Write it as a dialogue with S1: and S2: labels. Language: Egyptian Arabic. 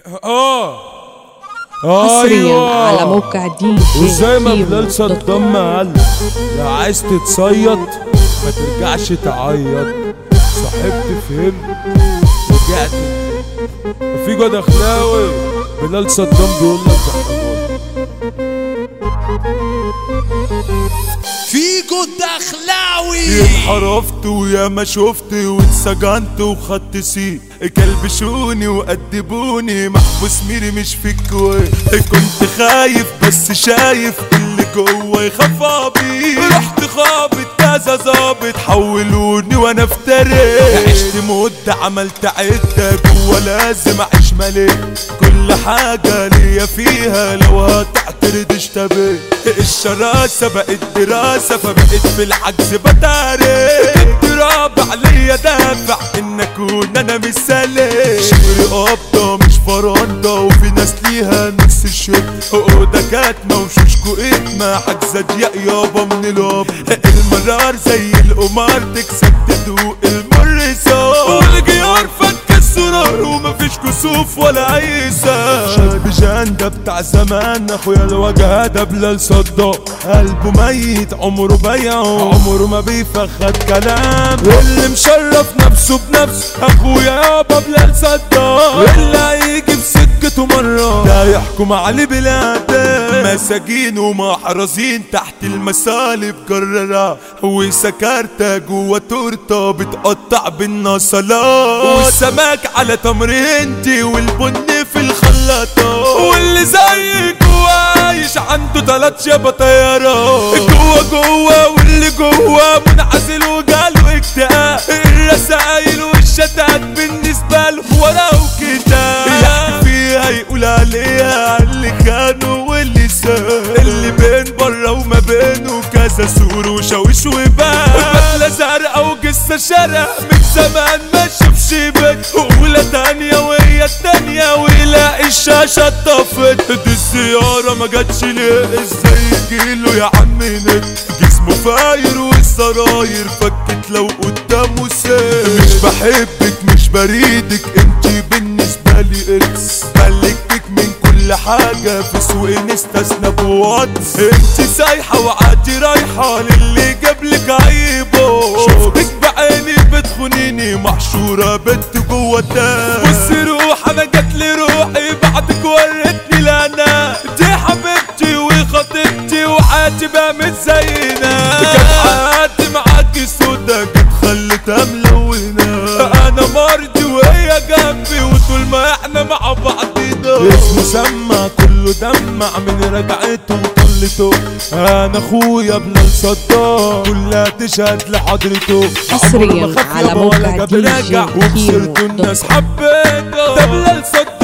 S1: اه
S2: حصريا
S1: أيوة.
S2: على موقع دي جي
S1: وزي ما
S2: كيمو
S1: بلال
S2: دوت
S1: صدام قال لو عايز تتصيد ما ترجعش تعيط صاحبت فهمت رجعت في جود اخلاوي بلال صدام بيقول لك ده
S3: فيجو الدخلاوي
S4: انحرفت ويا ما شفت واتسجنت وخدت سي كلبشوني وأدبوني محبوس ميري مش في الكويت كنت خايف بس شايف اللي جوه يخاف ابي رحت خابط كذا ظابط حولوني وانا افتري عشت مدة عملت عدة جوه لازم اعيش ملك كل حاجة ليا فيها لو هتعترض اشتبه الشراسة بقت دراسة فبقيت في العجز بتعرف اضطراب عليا دافع ان اكون انا مثالي شغلي قبضة مش فرندة وفي ناس ليها نفس الشغل اوضة كاتمة وشوشكو اتمة حجزة ضيق يابا من الاب المرار زي القمار تكسب تدوق المر سار والجيار فك السرار ومفيش كسوف ولا عيسى شاب جان ده بتاع زمان اخويا الوجه ده بلال صداق قلبه ميت عمره بيعه عمره ما بيفخد كلام واللي مشرف نفسه بنفسه اخويا يابا بلال صداق واللي هيجي في سكته مرة ده يحكم عليه بلاد مساجين ومحرزين تحت المسالب جررة وسكرتة جوه تورتة بتقطع بالنصلات والسمك على تمر هندي والبن في الخلاطة واللي زيك عايش عنده تلات شبه طيارة جوه جوه واللي جوه منعزل وجاله اكتئاب الرسايل والشتات بالنسبة له ورا وكتاب يحكي فيها يقول عليها اللي كانوا واللي ساب اللي بين بره وما بينه كذا سور وشاويش وباب بدلة زرقاء وقصة شرق من زمان ما شافش بيت أولى تانية وهي التانية ويلاقي الشاشة اتطفت دي السيارة ما جاتش ليه ازاي يجيله يا عم نت جسمه فاير والسراير فكت لو قدامه سير مش بحبك مش بريدك انتي بالنسبة لي اكس ملكتك من كل حاجة في سوق نستثنى بواتس انتي سايحة وعادي رايحة للي جابلك عيبه شفتك بعيني بتخونيني محشورة بنت جوه الدم بصي روح انا جاتلي روحي بعدك وريتني لانا دي حبيبتي وخطيبتي وحياتي بقى مش زينا كانت حياتي معاكي سودا كانت خلتها ملونة انا مرضي وهي جنبي وطول ما احنا مع بعضينا اسمه سمع كله دمع من رجعته وطلته انا اخويا بلال صدام كلها تشهد لحضرته
S2: حصرياً
S4: عمره ما خاف
S2: على
S4: يابا ولا
S2: موقع
S4: جاب
S2: دي جي
S4: راجع
S2: كيمو
S4: وخسرته
S2: دوت
S4: الناس حبيته ده بلال صدام